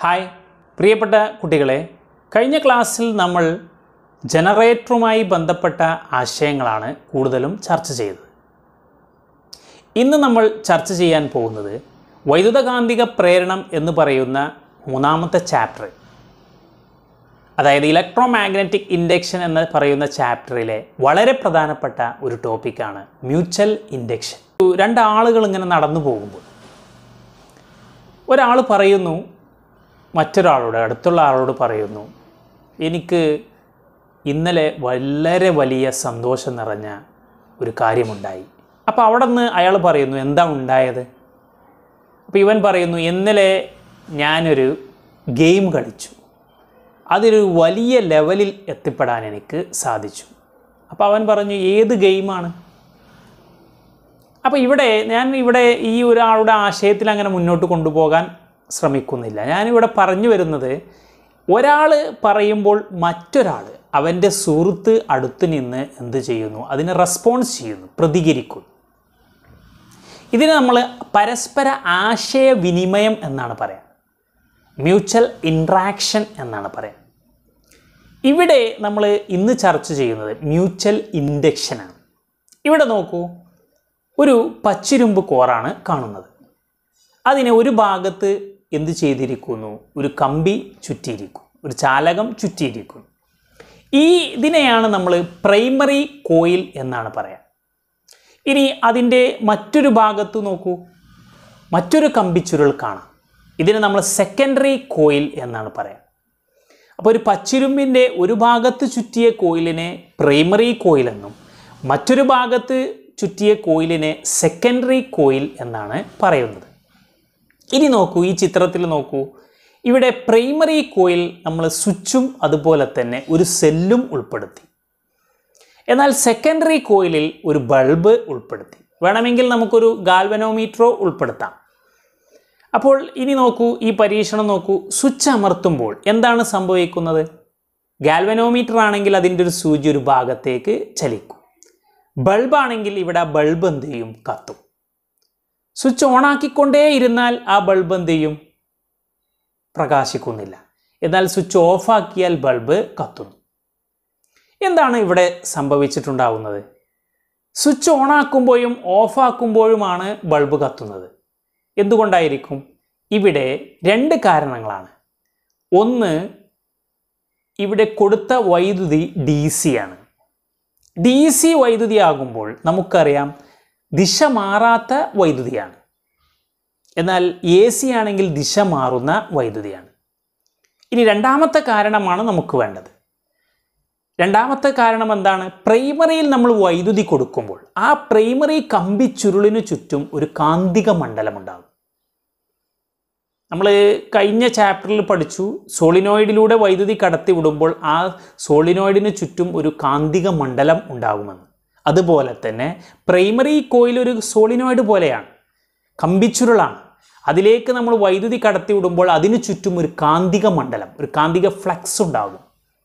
Hi പ്രിയപ്പെട്ട കുട്ടികളെ കഴിഞ്ഞ ക്ലാസ്സിൽ നമ്മൾ ജനറേറ്ററുമായി ബന്ധപ്പെട്ട ആശയങ്ങളാണ് കൂടുതലും ചർച്ച ചെയ്തത് ഇന്ന് നമ്മൾ ചർച്ച ചെയ്യാൻ പോകുന്നത് വൈദ്യുതകാന്തിക പ്രേരണം എന്ന് പറയുന്ന മൂന്നാമത്തെ ചാപ്റ്റർ അതായത് ഇലക്ട്രോ മാഗ്നറ്റിക് ഇൻഡക്ഷൻ എന്ന് പറയുന്ന ചാപ്റ്ററിലെ വളരെ പ്രധാനപ്പെട്ട ഒരു ടോപ്പിക്കാണ് മ്യൂച്വൽ ഇൻഡക്ഷൻ രണ്ടാളുകൾ ഇങ്ങനെ നടന്നു പോകുമ്പോൾ ഒരാൾ പറയുന്നു മറ്റൊരാളോട് അടുത്തുള്ള ആളോട് പറയുന്നു എനിക്ക് ഇന്നലെ വളരെ വലിയ സന്തോഷം നിറഞ്ഞ ഒരു കാര്യമുണ്ടായി അപ്പോൾ അവിടെ നിന്ന് അയാൾ പറയുന്നു എന്താ ഉണ്ടായത് അപ്പോൾ ഇവൻ പറയുന്നു ഇന്നലെ ഞാനൊരു ഗെയിം കളിച്ചു അതൊരു വലിയ ലെവലിൽ എത്തിപ്പെടാൻ എനിക്ക് സാധിച്ചു അപ്പോൾ അവൻ പറഞ്ഞു ഏത് ഗെയിമാണ് അപ്പോൾ ഇവിടെ ഞാൻ ഇവിടെ ഈ ഒരാളുടെ ആശയത്തിൽ അങ്ങനെ മുന്നോട്ട് കൊണ്ടുപോകാൻ ശ്രമിക്കുന്നില്ല ഞാനിവിടെ പറഞ്ഞു വരുന്നത് ഒരാൾ പറയുമ്പോൾ മറ്റൊരാൾ അവൻ്റെ സുഹൃത്ത് അടുത്ത് നിന്ന് എന്ത് ചെയ്യുന്നു അതിന് റെസ്പോൺസ് ചെയ്യുന്നു പ്രതികരിക്കുന്നു ഇതിന് നമ്മൾ പരസ്പര ആശയവിനിമയം എന്നാണ് പറയാം മ്യൂച്വൽ ഇൻട്രാക്ഷൻ എന്നാണ് പറയാം ഇവിടെ നമ്മൾ ഇന്ന് ചർച്ച ചെയ്യുന്നത് മ്യൂച്വൽ ഇൻഡക്ഷനാണ് ഇവിടെ നോക്കൂ ഒരു പച്ചിരുമ്പ് കോറാണ് കാണുന്നത് അതിനെ ഒരു ഭാഗത്ത് എന്ത് ചെയ്തിരിക്കുന്നു ഒരു കമ്പി ചുറ്റിയിരിക്കും ഒരു ചാലകം ചുറ്റിയിരിക്കുന്നു ഈ ഇതിനെയാണ് നമ്മൾ പ്രൈമറി കോയിൽ എന്നാണ് പറയാം ഇനി അതിൻ്റെ മറ്റൊരു ഭാഗത്ത് നോക്കൂ മറ്റൊരു കമ്പിച്ചുരുൾ കാണാം ഇതിനെ നമ്മൾ സെക്കൻഡറി കോയിൽ എന്നാണ് പറയാം അപ്പോൾ ഒരു പച്ചിരുമ്പിൻ്റെ ഒരു ഭാഗത്ത് ചുറ്റിയ കോയിലിനെ പ്രൈമറി കോയിൽ എന്നും മറ്റൊരു ഭാഗത്ത് ചുറ്റിയ കോയിലിനെ സെക്കൻഡറി കോയിൽ എന്നാണ് പറയുന്നത് ഇനി നോക്കൂ ഈ ചിത്രത്തിൽ നോക്കൂ ഇവിടെ പ്രൈമറി കോയിൽ നമ്മൾ സ്വിച്ചും അതുപോലെ തന്നെ ഒരു സെല്ലും ഉൾപ്പെടുത്തി എന്നാൽ സെക്കൻഡറി കോയിലിൽ ഒരു ബൾബ് ഉൾപ്പെടുത്തി വേണമെങ്കിൽ നമുക്കൊരു ഗാൽവനോമീറ്ററോ ഉൾപ്പെടുത്താം അപ്പോൾ ഇനി നോക്കൂ ഈ പരീക്ഷണം നോക്കൂ സ്വിച്ച് അമർത്തുമ്പോൾ എന്താണ് സംഭവിക്കുന്നത് ഗാൽവനോമീറ്റർ ആണെങ്കിൽ അതിൻ്റെ ഒരു സൂചി ഒരു ഭാഗത്തേക്ക് ചലിക്കും ബൾബാണെങ്കിൽ ഇവിടെ ബൾബ് എന്ത് ചെയ്യും കത്തും സ്വിച്ച് ഓണാക്കിക്കൊണ്ടേ ഇരുന്നാൽ ആ ബൾബ് എന്ത് ചെയ്യും പ്രകാശിക്കുന്നില്ല എന്നാൽ സ്വിച്ച് ഓഫാക്കിയാൽ ബൾബ് കത്തുന്നു എന്താണ് ഇവിടെ സംഭവിച്ചിട്ടുണ്ടാവുന്നത് സ്വിച്ച് ഓണാക്കുമ്പോഴും ഓഫാക്കുമ്പോഴുമാണ് ബൾബ് കത്തുന്നത് എന്തുകൊണ്ടായിരിക്കും ഇവിടെ രണ്ട് കാരണങ്ങളാണ് ഒന്ന് ഇവിടെ കൊടുത്ത വൈദ്യുതി ഡി സി ആണ് ഡി സി വൈദ്യുതി ആകുമ്പോൾ നമുക്കറിയാം ദിശ മാറാത്ത വൈദ്യുതിയാണ് എന്നാൽ എ സി ആണെങ്കിൽ ദിശ മാറുന്ന വൈദ്യുതിയാണ് ഇനി രണ്ടാമത്തെ കാരണമാണ് നമുക്ക് വേണ്ടത് രണ്ടാമത്തെ കാരണം എന്താണ് പ്രൈമറിയിൽ നമ്മൾ വൈദ്യുതി കൊടുക്കുമ്പോൾ ആ പ്രൈമറി കമ്പി ചുരുളിനു ചുറ്റും ഒരു കാന്തിക മണ്ഡലം ഉണ്ടാകും നമ്മൾ കഴിഞ്ഞ ചാപ്റ്ററിൽ പഠിച്ചു സോളിനോയിഡിലൂടെ വൈദ്യുതി കടത്തി വിടുമ്പോൾ ആ സോളിനോയിഡിന് ചുറ്റും ഒരു കാന്തിക മണ്ഡലം ഉണ്ടാകുമെന്ന് അതുപോലെ തന്നെ പ്രൈമറി കോയിൽ ഒരു സോളിനോയിഡ് പോലെയാണ് കമ്പിച്ചുരുളാണ് അതിലേക്ക് നമ്മൾ വൈദ്യുതി കടത്തി വിടുമ്പോൾ അതിനു ചുറ്റും ഒരു കാന്തിക മണ്ഡലം ഒരു കാന്തിക ഫ്ലക്സ് ഉണ്ടാകും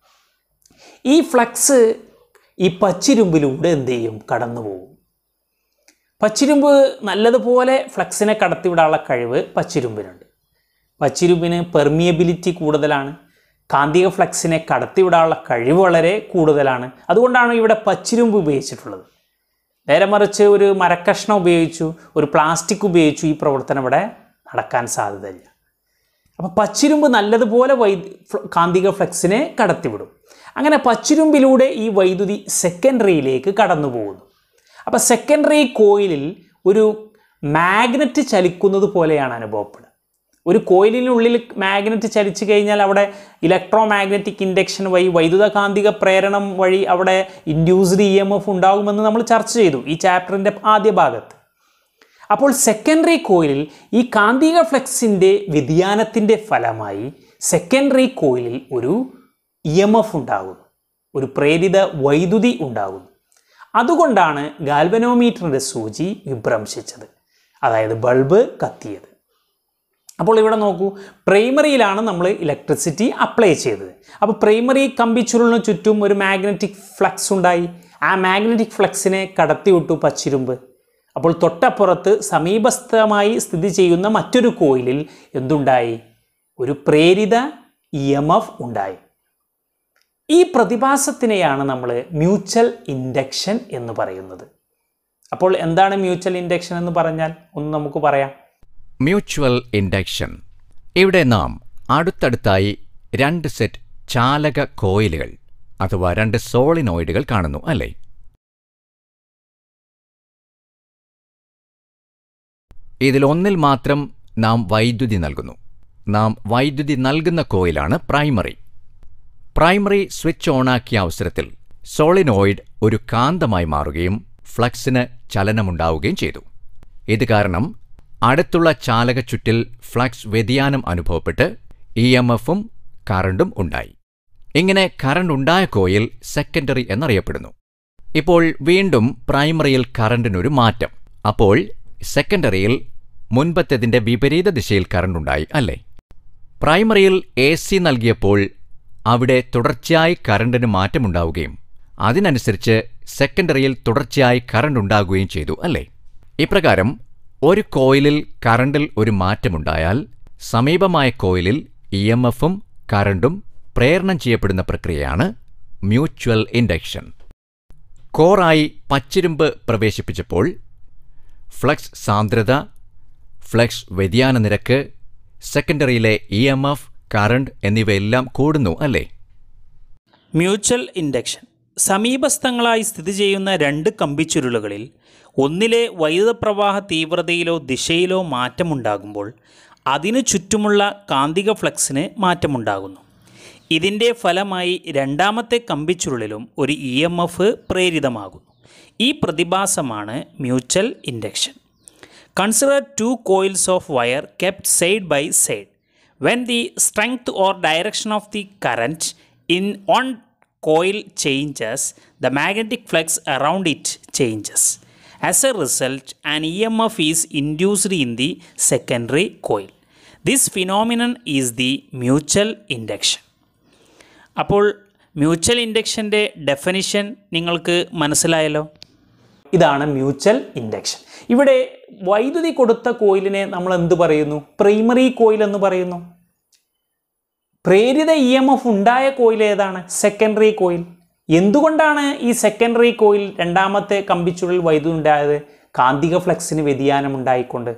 ഈ ഫ്ലക്സ് ഈ പച്ചിരുമ്പിലൂടെ എന്ത് ചെയ്യും കടന്നു പോകും പച്ചിരുമ്പ് നല്ലതുപോലെ ഫ്ലക്സിനെ കടത്തിവിടാനുള്ള കഴിവ് പച്ചിരുമ്പിനുണ്ട് പച്ചിരുമ്പിന് പെർമിയബിലിറ്റി കൂടുതലാണ് കാന്തിക ഫ്ലക്സിനെ കടത്തിവിടാനുള്ള കഴിവ് വളരെ കൂടുതലാണ് അതുകൊണ്ടാണ് ഇവിടെ പച്ചിരുമ്പ് ഉപയോഗിച്ചിട്ടുള്ളത് നേരെ മറിച്ച് ഒരു മരക്കഷ്ണം ഉപയോഗിച്ചു ഒരു പ്ലാസ്റ്റിക് ഉപയോഗിച്ചു ഈ പ്രവർത്തനം ഇവിടെ നടക്കാൻ സാധ്യതയില്ല അപ്പോൾ പച്ചിരുമ്പ് നല്ലതുപോലെ വൈ കാന്തിക ഫ്ലക്സിനെ കടത്തിവിടും അങ്ങനെ പച്ചിരുമ്പിലൂടെ ഈ വൈദ്യുതി സെക്കൻഡറിയിലേക്ക് കടന്നു പോകുന്നു അപ്പോൾ സെക്കൻഡറി കോയിലിൽ ഒരു മാഗ്നറ്റ് ചലിക്കുന്നത് പോലെയാണ് അനുഭവപ്പെടുക ഒരു കോയിലിനുള്ളിൽ മാഗ്നറ്റ് ചലിച്ചു കഴിഞ്ഞാൽ അവിടെ ഇലക്ട്രോ മാഗ്നറ്റിക് ഇൻഡക്ഷൻ വഴി വൈദ്യുതകാന്തിക പ്രേരണം വഴി അവിടെ ഇൻഡ്യൂസ്ഡ് ഇ എം എഫ് ഉണ്ടാകുമെന്ന് നമ്മൾ ചർച്ച ചെയ്തു ഈ ചാപ്റ്ററിൻ്റെ ആദ്യ ഭാഗത്ത് അപ്പോൾ സെക്കൻഡറി കോയിലിൽ ഈ കാന്തിക ഫ്ലെക്സിൻ്റെ വ്യതിയാനത്തിൻ്റെ ഫലമായി സെക്കൻഡറി കോയിലിൽ ഒരു ഇ എം എഫ് ഉണ്ടാകുന്നു ഒരു പ്രേരിത വൈദ്യുതി ഉണ്ടാകുന്നു അതുകൊണ്ടാണ് ഗാൽവനോമീറ്ററിൻ്റെ സൂചി വിഭ്രംശിച്ചത് അതായത് ബൾബ് കത്തിയത് അപ്പോൾ ഇവിടെ നോക്കൂ പ്രൈമറിയിലാണ് നമ്മൾ ഇലക്ട്രിസിറ്റി അപ്ലൈ ചെയ്തത് അപ്പോൾ പ്രൈമറി കമ്പിച്ചുരുളിന് ചുറ്റും ഒരു മാഗ്നറ്റിക് ഫ്ലക്സ് ഉണ്ടായി ആ മാഗ്നറ്റിക് ഫ്ലക്സിനെ കടത്തിവിട്ടു പച്ചിരുമ്പ് അപ്പോൾ തൊട്ടപ്പുറത്ത് സമീപസ്ഥമായി സ്ഥിതി ചെയ്യുന്ന മറ്റൊരു കോയിലിൽ എന്തുണ്ടായി ഒരു പ്രേരിത ഇ എം എഫ് ഉണ്ടായി ഈ പ്രതിഭാസത്തിനെയാണ് നമ്മൾ മ്യൂച്വൽ ഇൻഡക്ഷൻ എന്ന് പറയുന്നത് അപ്പോൾ എന്താണ് മ്യൂച്വൽ ഇൻഡക്ഷൻ എന്ന് പറഞ്ഞാൽ ഒന്ന് നമുക്ക് പറയാം മ്യൂച്വൽ ഇൻഡക്ഷൻ ഇവിടെ നാം അടുത്തടുത്തായി രണ്ട് സെറ്റ് ചാലക കോയിലുകൾ അഥവാ രണ്ട് സോളിനോയിഡുകൾ കാണുന്നു അല്ലേ ഇതിലൊന്നിൽ മാത്രം നാം വൈദ്യുതി നൽകുന്നു നാം വൈദ്യുതി നൽകുന്ന കോയിലാണ് പ്രൈമറി പ്രൈമറി സ്വിച്ച് ഓണാക്കിയ അവസരത്തിൽ സോളിനോയിഡ് ഒരു കാന്തമായി മാറുകയും ഫ്ലക്സിന് ചലനമുണ്ടാവുകയും ചെയ്തു ഇത് കാരണം അടുത്തുള്ള ചാലക ചുറ്റിൽ ഫ്ലക്സ് വ്യതിയാനം അനുഭവപ്പെട്ട് ഇ എം എഫും കറണ്ടും ഉണ്ടായി ഇങ്ങനെ കറണ്ട് ഉണ്ടായ കോയിൽ സെക്കൻഡറി എന്നറിയപ്പെടുന്നു ഇപ്പോൾ വീണ്ടും പ്രൈമറിയിൽ കറണ്ടിനൊരു മാറ്റം അപ്പോൾ സെക്കൻഡറിയിൽ മുൻപത്തേതിന്റെ വിപരീത ദിശയിൽ കറണ്ടുണ്ടായി അല്ലേ പ്രൈമറിയിൽ എ സി നൽകിയപ്പോൾ അവിടെ തുടർച്ചയായി കറണ്ടിന് മാറ്റമുണ്ടാവുകയും അതിനനുസരിച്ച് സെക്കൻഡറിയിൽ തുടർച്ചയായി കറണ്ട് ഉണ്ടാകുകയും ചെയ്തു അല്ലേ ഇപ്രകാരം ഒരു കോയിലിൽ കറണ്ടിൽ ഒരു മാറ്റമുണ്ടായാൽ സമീപമായ കോയിലിൽ ഇ എം എഫും കറണ്ടും പ്രേരണം ചെയ്യപ്പെടുന്ന പ്രക്രിയയാണ് മ്യൂച്വൽ ഇൻഡക്ഷൻ കോറായി പച്ചിരുമ്പ് പ്രവേശിപ്പിച്ചപ്പോൾ ഫ്ലക്സ് സാന്ദ്രത ഫ്ലക്സ് വ്യതിയാന നിരക്ക് സെക്കൻഡറിയിലെ ഇ എം എഫ് കറണ്ട് എന്നിവയെല്ലാം കൂടുന്നു അല്ലേ മ്യൂച്വൽ ഇൻഡക്ഷൻ സമീപസ്ഥങ്ങളായി സ്ഥിതി ചെയ്യുന്ന രണ്ട് കമ്പിച്ചുരുളുകളിൽ ഒന്നിലെ വൈദ്യുതപ്രവാഹ തീവ്രതയിലോ ദിശയിലോ മാറ്റമുണ്ടാകുമ്പോൾ അതിനു ചുറ്റുമുള്ള കാന്തിക ഫ്ലക്സിന് മാറ്റമുണ്ടാകുന്നു ഇതിൻ്റെ ഫലമായി രണ്ടാമത്തെ കമ്പിച്ചുരുളിലും ഒരു ഇ എം എഫ് പ്രേരിതമാകുന്നു ഈ പ്രതിഭാസമാണ് mutual induction Consider two coils of wire kept side by side. When the strength or direction of the current in one coil changes, the magnetic flux around it changes. As a result, an EMF is induced in the secondary coil. This phenomenon is the mutual induction. അപ്പോൾ mutual ഇൻഡക്ഷൻ്റെ definition നിങ്ങൾക്ക് മനസ്സിലായല്ലോ ഇതാണ് mutual induction ഇവിടെ വൈദ്യുതി കൊടുത്ത കോയിലിനെ നമ്മൾ എന്ത് പറയുന്നു പ്രൈമറി കോയിൽ എന്ന് പറയുന്നു പ്രേരിത ഇ എം എഫ് ഉണ്ടായ കോയിൽ ഏതാണ് സെക്കൻഡറി കോയിൽ എന്തുകൊണ്ടാണ് ഈ സെക്കൻഡറി കോയിൽ രണ്ടാമത്തെ കമ്പിച്ചുള്ളിൽ വൈദ്യുതി ഉണ്ടായത് കാന്തിക ഫ്ലക്സിന് വ്യതിയാനം ഉണ്ടായിക്കൊണ്ട്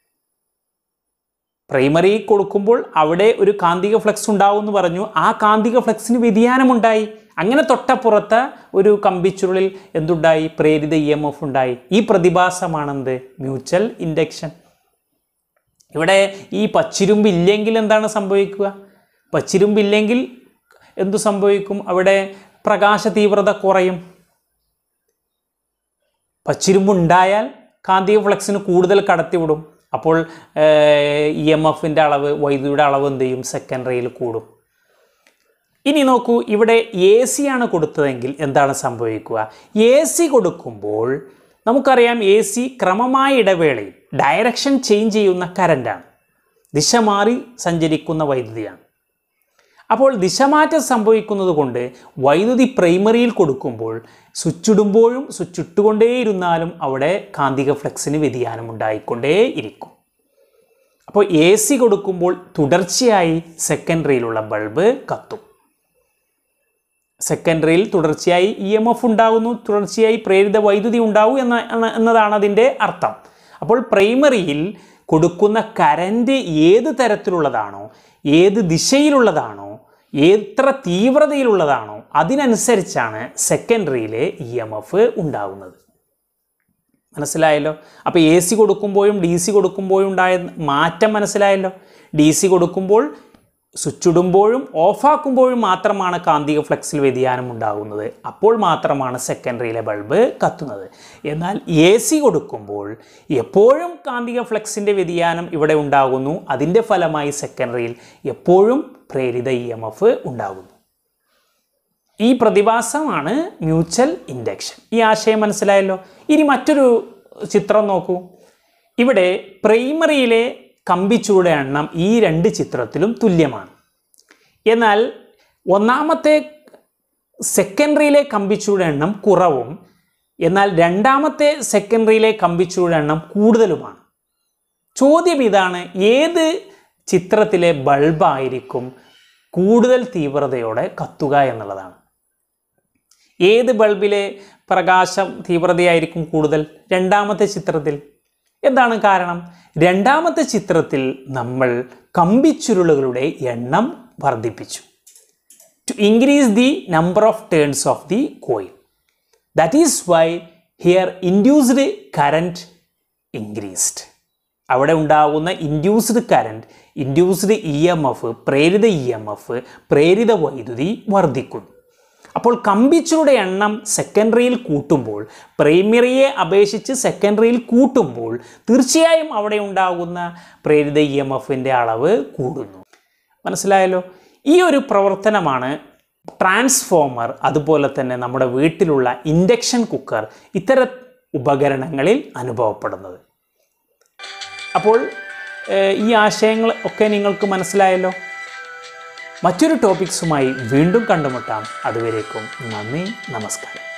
പ്രൈമറി കൊടുക്കുമ്പോൾ അവിടെ ഒരു കാന്തിക ഫ്ലക്സ് ഉണ്ടാവും എന്ന് പറഞ്ഞു ആ കാന്തിക ഫ്ലക്സിന് വ്യതിയാനമുണ്ടായി അങ്ങനെ തൊട്ടപ്പുറത്ത് ഒരു കമ്പിച്ചുരുളിൽ എന്തുണ്ടായി പ്രേരിത ഇ എം എഫ് ഉണ്ടായി ഈ പ്രതിഭാസമാണെന്ത് മ്യൂച്വൽ ഇൻഡക്ഷൻ ഇവിടെ ഈ പച്ചിരുമ്പ് ഇല്ലെങ്കിൽ എന്താണ് സംഭവിക്കുക പച്ചിരുമ്പ് ഇല്ലെങ്കിൽ എന്തു സംഭവിക്കും അവിടെ പ്രകാശ തീവ്രത കുറയും പച്ചിരുമ്പ് ഉണ്ടായാൽ കാന്തിക ഫ്ലക്സിന് കൂടുതൽ കടത്തിവിടും അപ്പോൾ ഇ എം എഫിൻ്റെ അളവ് വൈദ്യുതിയുടെ അളവ് എന്ത് ചെയ്യും സെക്കൻഡറിയിൽ കൂടും ഇനി നോക്കൂ ഇവിടെ എ സി ആണ് കൊടുത്തതെങ്കിൽ എന്താണ് സംഭവിക്കുക എ സി കൊടുക്കുമ്പോൾ നമുക്കറിയാം എ സി ക്രമമായ ഇടവേളയിൽ ഡയറക്ഷൻ ചേഞ്ച് ചെയ്യുന്ന കറണ്ടാണ് ദിശ മാറി സഞ്ചരിക്കുന്ന വൈദ്യുതിയാണ് അപ്പോൾ ദിശമാറ്റം സംഭവിക്കുന്നത് കൊണ്ട് വൈദ്യുതി പ്രൈമറിയിൽ കൊടുക്കുമ്പോൾ സ്വിച്ച് ഇടുമ്പോഴും സ്വിച്ച് ഇട്ടുകൊണ്ടേയിരുന്നാലും അവിടെ കാന്തിക ഫ്ലക്സിന് വ്യതിയാനം ഉണ്ടായിക്കൊണ്ടേ ഇരിക്കും അപ്പോൾ എ സി കൊടുക്കുമ്പോൾ തുടർച്ചയായി സെക്കൻഡറിയിലുള്ള ബൾബ് കത്തും സെക്കൻഡറിയിൽ തുടർച്ചയായി ഇ എം എഫ് ഉണ്ടാകുന്നു തുടർച്ചയായി പ്രേരിത വൈദ്യുതി ഉണ്ടാവും എന്ന എന്ന- എന്നതാണ് അതിൻ്റെ അർത്ഥം അപ്പോൾ പ്രൈമറിയിൽ കൊടുക്കുന്ന കരൻറ്റ് ഏത് തരത്തിലുള്ളതാണോ ഏത് ദിശയിലുള്ളതാണോ എത്ര തീവ്രതയിലുള്ളതാണോ അതിനനുസരിച്ചാണ് സെക്കൻഡറിയിലെ ഇ എം എഫ് ഉണ്ടാകുന്നത് മനസ്സിലായല്ലോ അപ്പോൾ എ സി കൊടുക്കുമ്പോഴും ഡി സി കൊടുക്കുമ്പോഴും ഉണ്ടായ മാറ്റം മനസ്സിലായല്ലോ ഡി സി കൊടുക്കുമ്പോൾ സ്വിച്ച് ഇടുമ്പോഴും ഓഫാക്കുമ്പോഴും മാത്രമാണ് കാന്തിക ഫ്ലക്സിൽ വ്യതിയാനം ഉണ്ടാകുന്നത് അപ്പോൾ മാത്രമാണ് സെക്കൻഡറിയിലെ ബൾബ് കത്തുന്നത് എന്നാൽ എ സി കൊടുക്കുമ്പോൾ എപ്പോഴും കാന്തിക ഫ്ലക്സിൻ്റെ വ്യതിയാനം ഇവിടെ ഉണ്ടാകുന്നു അതിൻ്റെ ഫലമായി സെക്കൻഡറിയിൽ എപ്പോഴും പ്രേരിത ഇ എം എഫ് ഉണ്ടാകുന്നു ഈ പ്രതിഭാസമാണ് മ്യൂച്വൽ ഇൻഡക്ഷൻ ഈ ആശയം മനസ്സിലായല്ലോ ഇനി മറ്റൊരു ചിത്രം നോക്കൂ ഇവിടെ പ്രൈമറിയിലെ കമ്പിച്ചൂടെ എണ്ണം ഈ രണ്ട് ചിത്രത്തിലും തുല്യമാണ് എന്നാൽ ഒന്നാമത്തെ സെക്കൻഡറിയിലെ കമ്പിച്ചൂടെ എണ്ണം കുറവും എന്നാൽ രണ്ടാമത്തെ സെക്കൻഡറിയിലെ കമ്പിച്ചൂടെ എണ്ണം കൂടുതലുമാണ് ചോദ്യം ഇതാണ് ഏത് ചിത്രത്തിലെ ബൾബായിരിക്കും കൂടുതൽ തീവ്രതയോടെ കത്തുക എന്നുള്ളതാണ് ഏത് ബൾബിലെ പ്രകാശം തീവ്രതയായിരിക്കും കൂടുതൽ രണ്ടാമത്തെ ചിത്രത്തിൽ എന്താണ് കാരണം രണ്ടാമത്തെ ചിത്രത്തിൽ നമ്മൾ കമ്പിച്ചുരുളുകളുടെ എണ്ണം വർദ്ധിപ്പിച്ചു to increase the number of turns of the coil that is why here induced current increased അവിടെ ഉണ്ടാകുന്ന induced current induced E M F പ്രേരിത ഇ എം എഫ് പ്രേരിത വൈദ്യുതി വർദ്ധിക്കുന്നു അപ്പോൾ കമ്പിച്ചുരുടെ എണ്ണം സെക്കൻഡറിയിൽ കൂട്ടുമ്പോൾ പ്രൈമറിയെ അപേക്ഷിച്ച് സെക്കൻഡറിയിൽ കൂട്ടുമ്പോൾ തീർച്ചയായും അവിടെ ഉണ്ടാകുന്ന പ്രേരിത ഇ എം എഫിൻ്റെ അളവ് കൂടുന്നു മനസ്സിലായല്ലോ ഈ ഒരു പ്രവർത്തനമാണ് ട്രാൻസ്ഫോമർ അതുപോലെ തന്നെ നമ്മുടെ വീട്ടിലുള്ള ഇൻഡക്ഷൻ കുക്കർ ഇത്തരം ഉപകരണങ്ങളിൽ അനുഭവപ്പെടുന്നത് അപ്പോൾ ഏഹ്, ഈ ആശയങ്ങൾ ഒക്കെ നിങ്ങൾക്ക് മനസ്സിലായല്ലോ മറ്റൊരു ടോപ്പിക്സുമായി വീണ്ടും കണ്ടുമുട്ടാം അതുവരേക്കും നന്ദി നമസ്കാരം